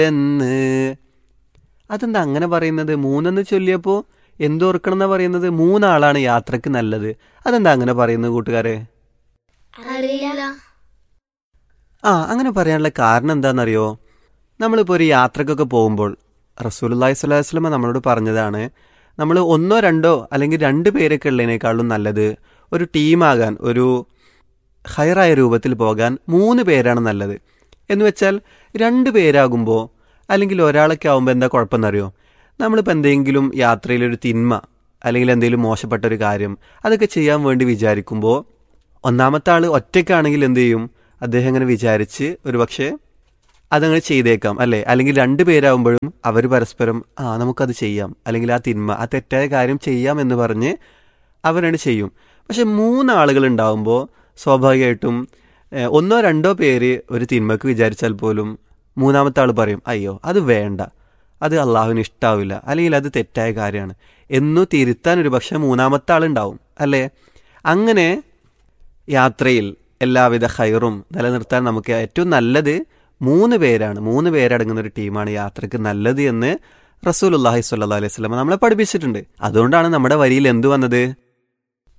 എന്ന് അതെന്താ അങ്ങനെ പറയുന്നത് മൂന്നെന്ന് ചൊല്ലിയപ്പോൾ എന്തോർക്കണം എന്നാ പറയുന്നത് മൂന്നാളാണ് യാത്രക്ക് നല്ലത് അതെന്താ അങ്ങനെ പറയുന്നത് കൂട്ടുകാരെ അറിയില്ല ആ അങ്ങനെ പറയാനുള്ള കാരണം എന്താണെന്നറിയോ നമ്മളിപ്പോൾ ഒരു യാത്രക്കൊക്കെ പോകുമ്പോൾ റസൂലുല്ലാഹി സ്വല്ലല്ലാഹി വസല്ലമ നമ്മളോട് പറഞ്ഞതാണ് നമ്മൾ ഒന്നോ രണ്ടോ അല്ലെങ്കിൽ രണ്ട് പേരൊക്കെ ഉള്ളതിനേക്കാളും നല്ലത് ഒരു ടീമാകാൻ ഒരു ഹയറായ രൂപത്തിൽ പോകാൻ മൂന്ന് പേരാണ് നല്ലത് എന്ന് വെച്ചാൽ രണ്ട് പേരാകുമ്പോൾ അല്ലെങ്കിൽ ഒരാളൊക്കെ ആകുമ്പോൾ എന്താ കുഴപ്പമെന്നറിയോ നമ്മളിപ്പോൾ എന്തെങ്കിലും യാത്രയിലൊരു തിന്മ അല്ലെങ്കിൽ എന്തെങ്കിലും മോശപ്പെട്ട ഒരു കാര്യം അതൊക്കെ ചെയ്യാൻ വേണ്ടി വിചാരിക്കുമ്പോൾ ഒന്നാമത്തെ ആൾ ഒറ്റയ്ക്കാണെങ്കിൽ എന്ത് ചെയ്യും അദ്ദേഹം ഇങ്ങനെ വിചാരിച്ച് ഒരു പക്ഷേ അതങ്ങനെ ചെയ്തേക്കാം അല്ലേ അല്ലെങ്കിൽ രണ്ട് പേരാകുമ്പോഴും അവർ പരസ്പരം ആ നമുക്കത് ചെയ്യാം അല്ലെങ്കിൽ ആ തിന്മ ആ തെറ്റായ കാര്യം ചെയ്യാം എന്ന് പറഞ്ഞ് അവരാണ് ചെയ്യും പക്ഷെ മൂന്നാളുകൾ ഉണ്ടാവുമ്പോൾ സ്വാഭാവികമായിട്ടും ഏഹ്, ഒന്നോ രണ്ടോ പേര് ഒരു തിന്മക്ക് വിചാരിച്ചാൽ പോലും മൂന്നാമത്തെ ആൾ പറയും അയ്യോ അത് വേണ്ട അത് അള്ളാഹുവിന് ഇഷ്ടാവില്ല അല്ലെങ്കിൽ അത് തെറ്റായ കാര്യമാണ് എന്നു തിരുത്താൻ ഒരു പക്ഷെ മൂന്നാമത്തെ ആളുണ്ടാവും അല്ലേ അങ്ങനെ യാത്രയിൽ എല്ലാവിധ ഹൈറും നിലനിർത്താൻ നമുക്ക് ഏറ്റവും നല്ലത് മൂന്ന് പേരാണ് മൂന്ന് പേരടങ്ങുന്ന ഒരു ടീമാണ് യാത്രക്ക് നല്ലത് എന്ന് റസൂലുല്ലാഹി സ്വല്ലല്ലാഹി അലൈഹി വസല്ലം നമ്മളെ പഠിപ്പിച്ചിട്ടുണ്ട് അതുകൊണ്ടാണ് നമ്മുടെ വരിയിൽ എന്ത് വന്നത്